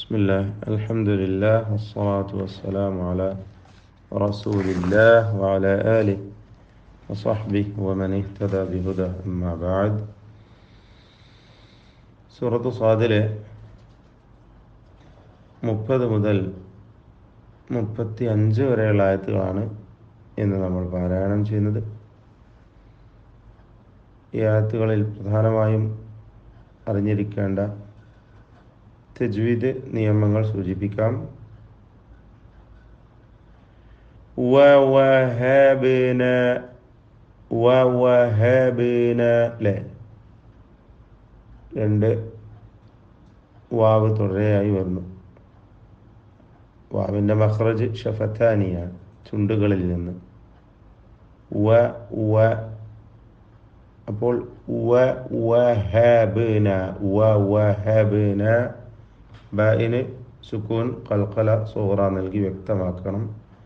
بسم الله الحمد لله والصلاة والسلام على رسول الله وعلى آله وصحبه ومن اهتدى بهدى أما بعد സൂറത്ത് സ്വാദിലെ മുപ്പത് മുതൽ മുപ്പത്തി അഞ്ച് വരെയുള്ള ആയത്തുകളാണ് ഇന്ന് നമ്മൾ പാരായണം ചെയ്യുന്നത് ഈ ആയത്തുകളിൽ പ്രധാനമായും അറിഞ്ഞിരിക്കേണ്ട തജ്വീദ് നിയമങ്ങൾ സൂചിപ്പിക്കാം വവഹബന വവഹബന ലെ രണ്ട് വാവ് തുടരെയായി വരുന്നു വാവിൻ്റെ മഖ്റജ് ഷഫത്താനിയാണ് ചുണ്ടുകളിൽ നിന്ന് വ വ അപ്പോൾ വ വഹബന വ വഹബന ബായിന് സുക്കൂൻ കൽക്കല സോറ നൽകി വ്യക്തമാക്കണം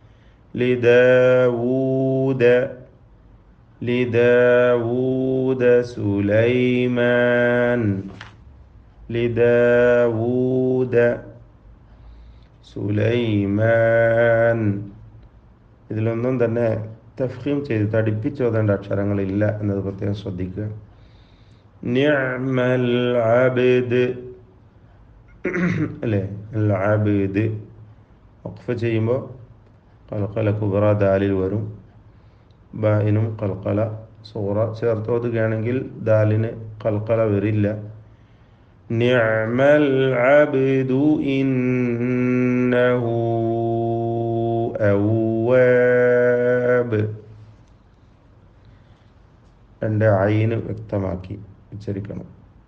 ലിദാവൂദ ലിദാവൂദ സുലൈമാൻ ലിദാവൂദ സുലൈമാൻ ഇതിലൊന്നും തന്നെ തഫീം ചെയ്ത് തടിപ്പിച്ചോതേണ്ട അക്ഷരങ്ങളില്ല എന്നത് പ്രത്യേകം ശ്രദ്ധിക്കുക നിഅമൽ അബ്ദ് അല്ലേ അൽ അബ്ദ് വഖഫ് ചെയ്യുമ്പോൾ കൽക്കല കുബറ ദാലിൽ വരും ബായിനും കൽക്കല സൂറ ചേർത്തോതുകയാണെങ്കിൽ ദാലിന് കൽക്കല വരില്ല നിഅമൽ അബ്ദു ഇന്നഹു അവ്വാബ് രണ്ട് അയിന് വ്യക്തമാക്കി ഉച്ചരിക്കണം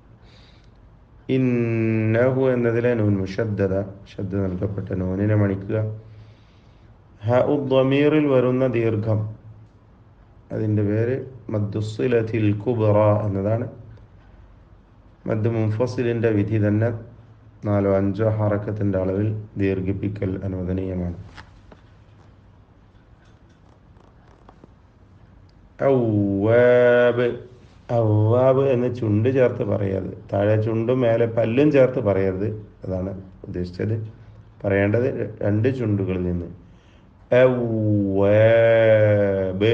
ഇന്നഹു എന്നതിലെ നൂൻ മുഷദ്ദത ശബ്ദ നൽകപ്പെട്ട നൂനിനെ മണിക്കുക ഹ ഉദ്മീറിൽ വരുന്ന ദീർഘം അതിൻ്റെ പേര് മദ്ദുസുലതിൽ കുബറ എന്നതാണ് മദ് മുൻഫസിലിൻ്റെ വിധി തന്നെ നാലോ അഞ്ചോ ഹറക്കത്തിൻ്റെ അളവിൽ ദീർഘിപ്പിക്കൽ അനുവദനീയമാണ് ഔവാബ് ഔവാബ് എന്ന് ചുണ്ട് ചേർത്ത് പറയരുത് താഴെ ചുണ്ടും മേലെ പല്ലും ചേർത്ത് പറയരുത് അതാണ് ഉദ്ദേശിച്ചത് പറയേണ്ടത് രണ്ട് ചുണ്ടുകളിൽ നിന്ന് ഔവാബ്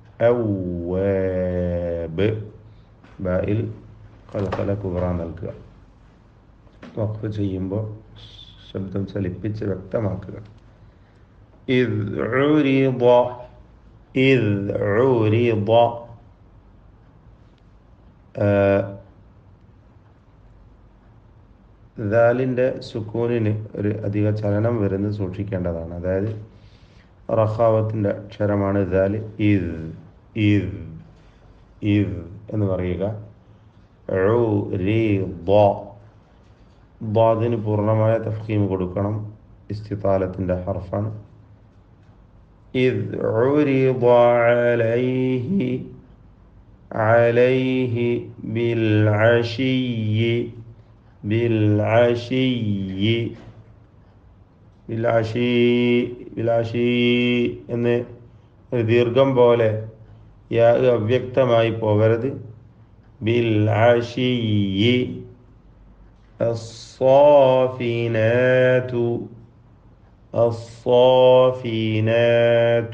ഔവാബ് ബായിൽ കലക്കല കുബറ നൽകുക വഖഫ് ചെയ്യുമ്പോൾ ശബ്ദം ചലിപ്പിച്ച് വ്യക്തമാക്കുക إذ عرض إذ عرض ദാലിൻ്റെ സുക്കൂനിന് ഒരു അധിക ചലനം വരുന്നത് സൂക്ഷിക്കേണ്ടതാണ് അതായത് റഹാവത്തിൻ്റെ അക്ഷരമാണ് ദാൽ ഇദ് ഇദ് ഇദ് എന്ന് പറയുക ബാദിന് പൂർണ്ണമായ തഫീം കൊടുക്കണം ഇസ്തിതാലത്തിൻ്റെ ഹർഫാണ് إذ عرض عليه عليه بالعشي بالعشي ബിലാഷി ബിലാഷി എന്ന് ഒരു ദീർഘം പോലെ യാ അവ്യക്തമായി പോകരുത് ബിൽആഷി الصافنات الصافنات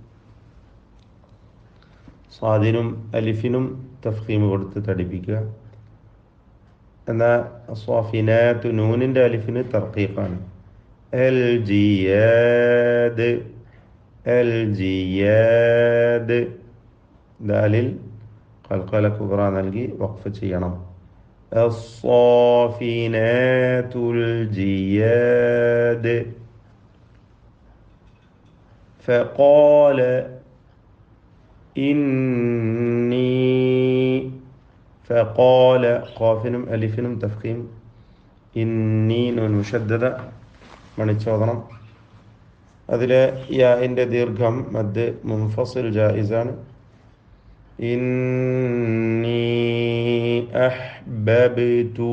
സ്വാദിനും അലിഫിനും തഫീം കൊടുത്ത് തടിപ്പിക്കുക എന്നാൽ സ്വാഫിനാത്ത് നൂനിൻ്റെ അലിഫിന് തർക്കീഫാണ് എൽ ജിയാദ് എൽ ജിയാദ് ദാലിൽ കൽക്കല കുബറ നൽകി വഖഫ് ചെയ്യണം الصافنات الجياد فقال إني فقال قافنم ألفنم تفخيم إني نون مشددة മണിച്ചോദനം അതിലെ യാൻ്റെ ദീർഘം മദ് മുൻഫസിൽ ജായിസാണ് ഇന്നി അഹ്ബബിതു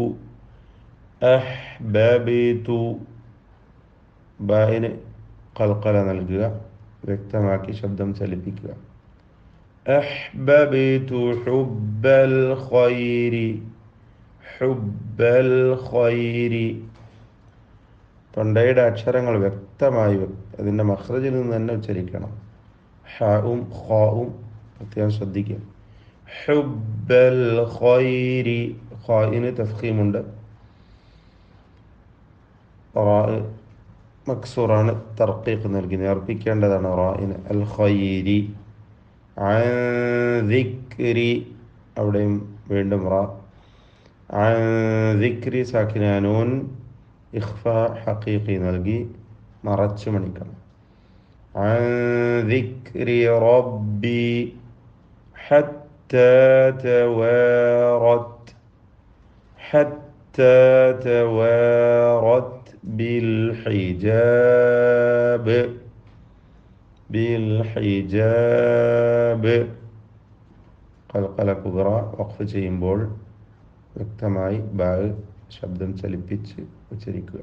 അഹ്ബബിതു ബായിന് കൽക്കല നൽകുക വ്യക്തമാക്കി ശബ്ദം ചലിപ്പിക്കുക അഹ്ബബിതു ഹുബ്ബൽ ഖൈരി ഹുബ്ബൽ ഖൈരി തൊണ്ടയുടെ അക്ഷരങ്ങൾ വ്യക്തമായി വ്യ- അതിൻ്റെ മഹ്റജിൽ നിന്ന് തന്നെ ഉച്ചരിക്കണം ഹവും ഖാവും പ്രത്യേകം ശ്രദ്ധിക്കുക ഹുബ്ബൽ ഖൈരി ഖായിന് തഫ്ഖീമുണ്ട് റാ മക്സൂറാണ് തർക്കീഖ് നൽകി നേർപ്പിക്കേണ്ടതാണ് റായിന് അൽ ഖൈരി അൻ ദിക്രി അവിടെയും വീണ്ടും റാ عن ذكر സാക്കിനാനൂൻ ഇഖ്ഫ ഹഖീഖി നൽകി മറച്ചു മണിക്കണം عن ذكر ربي حتى توارت حتى توارت بالحجاب بالحجاب കൽക്കല കുബറ വഖഫ് ചെയ്യുമ്പോൾ വ്യക്തമായി ബാഗ് ശബ്ദം ചലിപ്പിച്ച് ഉച്ചരിക്കുക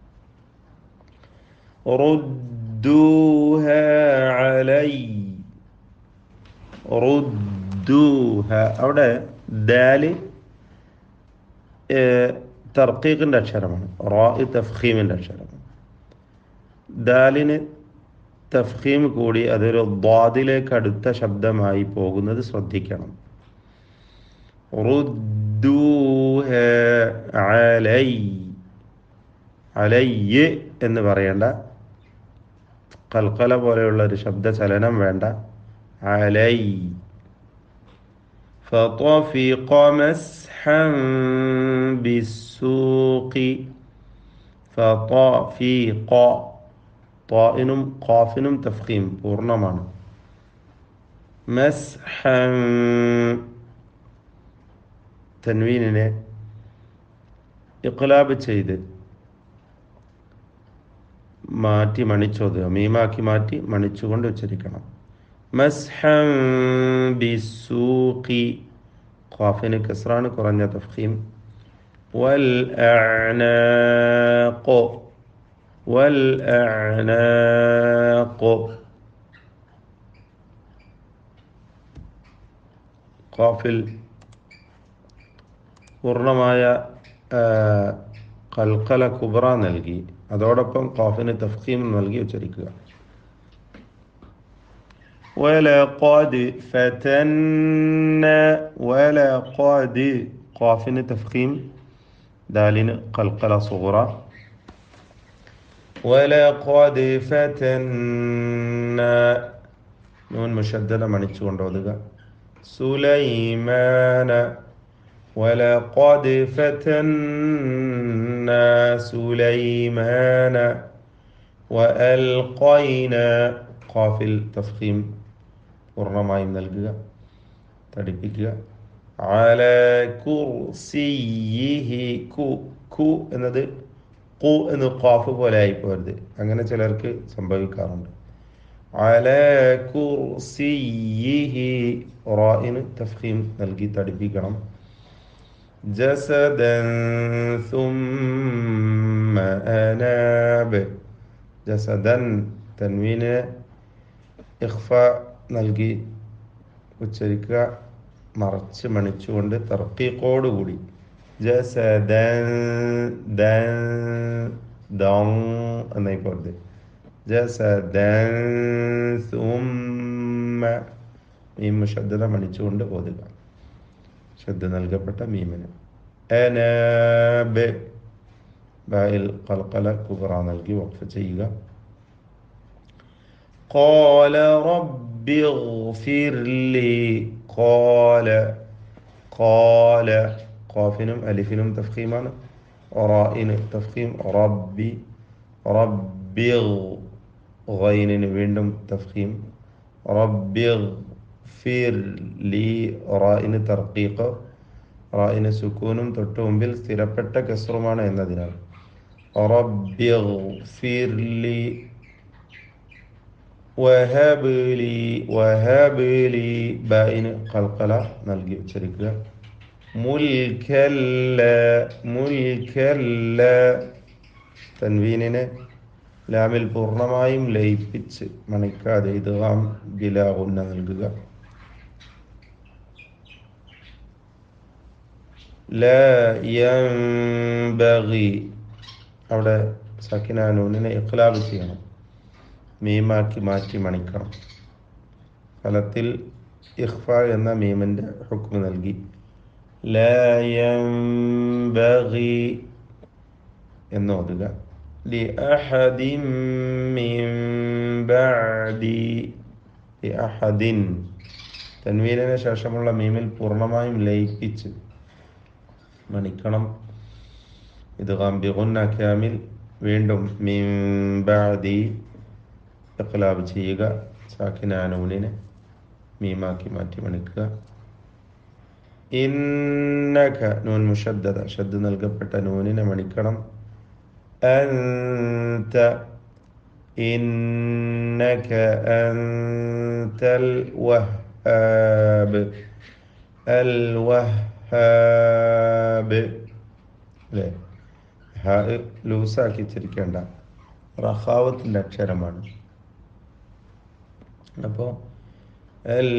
റുദ്ദൂഹ അലൈ റുദ്ദൂഹ അവിടെ ദാല് തർക്കീഖിൻ്റെ അക്ഷരമാണ് റാ തഫ്ഖീമിൻ്റെ അക്ഷരമാണ് ദാലിന് തഫ്ഖീം കൂടി അതൊരു ദ്വാദിലേക്ക് അടുത്ത ശബ്ദമായി പോകുന്നത് ശ്രദ്ധിക്കണം റുദ്ദൂഹ അലൈ അലയ്യ് എന്ന് പറയേണ്ട കൽക്കല പോലെയുള്ള ഒരു ശബ്ദ ചലനം വേണ്ട അലൈ فطفق مسحا بالسوق فطفق طائനും ഖാഫിനും തഫ്ഖീം പൂർണ്ണമാണ് മസ്ഹൻ തൻവീനിനെ ഇഖ്ലാബ് ചെയ്ത് മാറ്റി മണിച്ചോതുക മീമാക്കി മാറ്റി മണിച്ചുകൊണ്ട് ഉച്ചരിക്കണം മസ്ഹൻ ബിസൂഖി ഖാഫിന് കസ്റാണ് കുറഞ്ഞ തഫ്ഖീം വൽ അഅനാഖ് വൽ അഅനാഖ് ഖാഫിൽ പൂർണ്ണമായ ആ, കൽക്കല കുബ്ര നൽകി അതോടൊപ്പം ഖാഫിന് തഫ്ഖീം നൽകി ഉച്ചരിക്കുക ولقد فتنا ولقد قافന് തഫ്ഖീം ദാലിന് قلقلة صغرى ولقد فتنا നൂൻ മുഷദ്ദദ മണിച്ചുകൊണ്ട് ഓതുക സുലൈമാന ولقد فتنا سليمان وألقينا قافل تفخيم പൂർണ്ണമായും നൽകുക തടിപ്പിക്കുക അല കുർസിയിഹി കു കു എന്നത് കു എന്ന് ഖാഫ് പോലെ ആയി പോരുത് അങ്ങനെ ചിലർക്ക് സംഭവിക്കാറുണ്ട് അല കുർസിയിഹി റായിന് തഫ്ഖീം നൽകി തടിപ്പിക്കണം ജസദൻ ثم أناب ജസദൻ തൻവീന് ഇഖ്ഫ നൽകി ഉച്ചരിക്കുക മറച്ച് മണിച്ചുകൊണ്ട് തർക്കീക്കോടുകൂടി ജസദൻ ദൻ ദം എന്നായി പോരുത് ജസദൻ സുമ്മ മീം ശ്രദ്ധ മണിച്ചുകൊണ്ട് ഓതുക ശ്രദ്ധ നൽകപ്പെട്ട മീമിന് അനാബ് ബായിൽ കൽക്കല കുബറ നൽകി വഖഫ് ചെയ്യുക قال رب اغفر لي قال قال قافനും അലിഫിനും തഫ്ഖീമാണ് റായിന് തഫ്ഖീം റബ്ബി റബ്ബി ഗൈനിന് വീണ്ടും തഫ്ഖീം റബ്ബി ഫിർ ലി റായിന് തർക്കീഖ് റായിന് സുക്കൂനും തൊട്ട് മുമ്പിൽ സ്ഥിരപ്പെട്ട കസ്റുമാണ് എന്നതിനാൽ റബ്ബി ഫിർ ലി വഹബലി വഹബലി ബൈന് കൽക്കല നൽകി ഉച്ചരിക്കുക മുൽഖല്ല മുൽഖല്ല തൻവീനിനെ ലാമിൽ പൂർണ്ണമായും ലയിപ്പിച്ച് മണിക്കാതെ ഇത് ബിലാഹുന്ന നൽകുക لا ينبغي അവിടെ സക്കിനാനൂനിനെ ഇഖ്ലാബ് ചെയ്യണം മീമാക്കി മാറ്റി മണിക്കണം ഫലത്തിൽ ഇഖ്ഫ എന്ന മീമിൻ്റെ ഹുക്മ നൽകി ലയംബഗി എന്ന് ഓതുക لأحد من بعدي لأحد തൻവീലിന് ശേഷമുള്ള മീമിൽ പൂർണ്ണമായും ലയിപ്പിച്ച് മണിക്കണം ഇത് ഗംബിഗുന്ന ക്യാമിൽ വീണ്ടും മീംബാദി ഇഖ്ലാബ് ചെയ്യുക സാക്കിനാനൂനിനെ മീമാക്കി മാറ്റി മണിക്കുക ഇന്നക നൂൻ മുഷദ്ദത ഷദ് നൽകപ്പെട്ട നൂനിനെ മണിക്കണം أنت إنك أنت الوهاب الوهاب അല്ലേ ഹാ ലൂസാക്കി ചിരിക്കേണ്ട റഹാവത്തിൻ്റെ അക്ഷരമാണ് അപ്പോൾ അൽ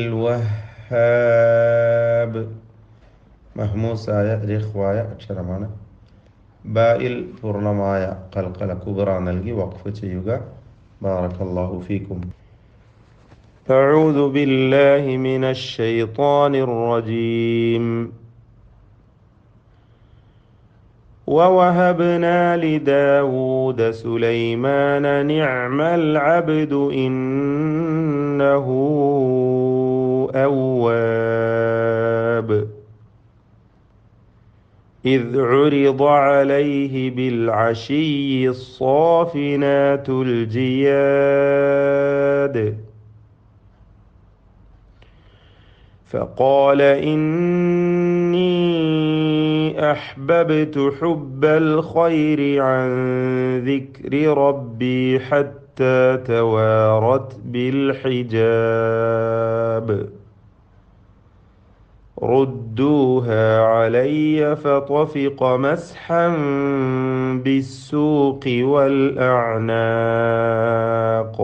വഹാബ് മഹ്മൂസായ റിഹ്വായ അക്ഷരമാണ് ബായിൽ പൂർണ്ണമായ കൽക്കല കുബറ നൽകി വഖഫ് ചെയ്യുക ബാറക്കല്ലാഹു ഫീക്കും أعوذ بالله من الشيطان الرجيم ووهبنا لداود سليمان نعم العبد إنه أواب إذ عرض عليه بالعشي الصافنات الجياد فقال إني أحببت حب الخير عن ذكر ربي حتى توارت بالحجاب ردوها علي فطفق مسحا بالسوق والأعناق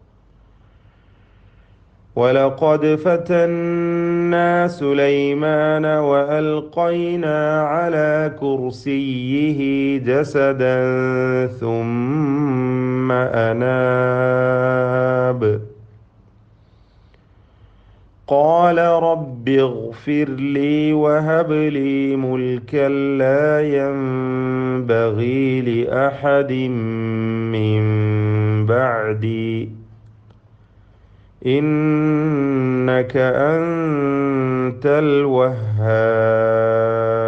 ولقد فتنا سليمان وألقينا على كرسيه جسدا ثم أناب قال رب اغفر لي وهب لي ملكا لا ينبغي لأحد من بعدي إنك أنت الوهاب